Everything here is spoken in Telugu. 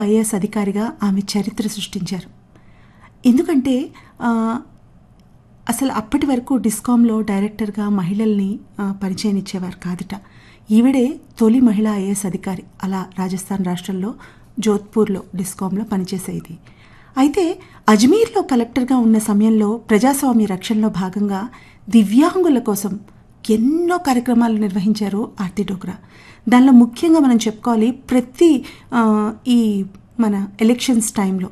ఐఏఎస్ అధికారిగా ఆమె చరిత్ర సృష్టించారు ఎందుకంటే ఆ, అసలు అప్పటి వరకు డిస్కామ్లో డైరెక్టర్గా మహిళల్ని ఆ, పనిచేయనిచ్చేవారు కాదుట ఈవిడే తొలి మహిళా ఐఏఎస్ అధికారి అలా రాజస్థాన్ రాష్ట్రంలో జోధ్పూర్లో డిస్కామ్లో పనిచేసేది అయితే అజ్మీర్లో కలెక్టర్గా ఉన్న సమయంలో ప్రజాస్వామ్య రక్షణలో భాగంగా దివ్యాంగుల కోసం ఎన్నో కార్యక్రమాలు నిర్వహించారు ఆర్తి డోగ్రా దానిలో ముఖ్యంగా మనం చెప్పుకోవాలి ప్రతి ఆ, ఈ మన ఎలక్షన్స్ టైంలో